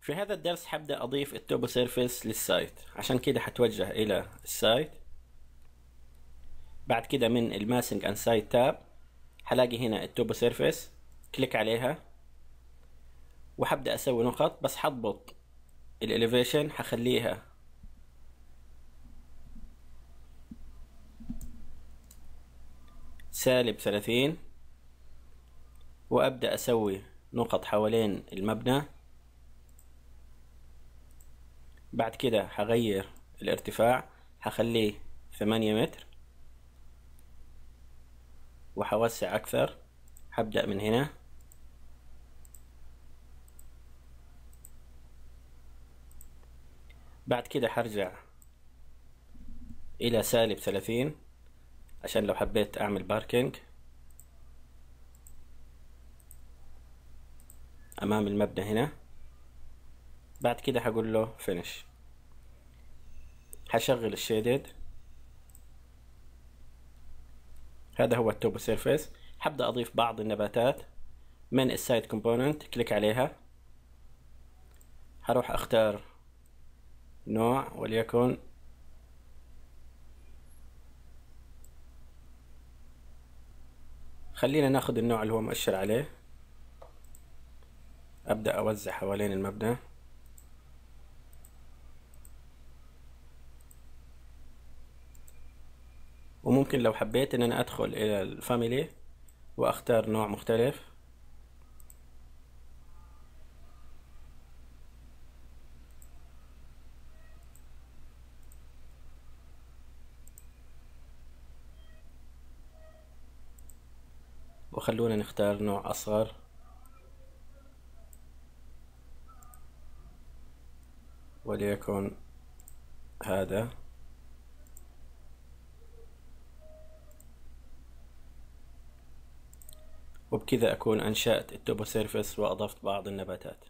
في هذا الدرس حبدأ أضيف التوبو سيرفيس للسايت عشان كده حتوجه إلى السايت بعد كده من الماسنج اند سايت تاب حلاقي هنا التوبو سيرفيس كليك عليها وحبدأ أسوي نقط بس حضبط الإليفيشن حخليها سالب ثلاثين وأبدأ أسوي نقط حوالين المبنى بعد كده حغير الارتفاع حخليه ثمانية متر وحوسع أكثر حبدأ من هنا بعد كده حرجع إلى سالب ثلاثين عشان لو حبيت أعمل باركينج أمام المبنى هنا بعد كده حقول له فينش حشغل الشيدد هذا هو التوبو سيرفيس حبدأ أضيف بعض النباتات من السايد كومبوننت كليك عليها حروح أختار نوع وليكن خلينا ناخذ النوع اللي هو مؤشر عليه أبدأ أوزع حوالين المبنى وممكن لو حبيت ان انا ادخل الى الفاميلي واختار نوع مختلف وخلونا نختار نوع اصغر وليكن هذا وبكذا أكون أنشأت التوبو سيرفيس وأضفت بعض النباتات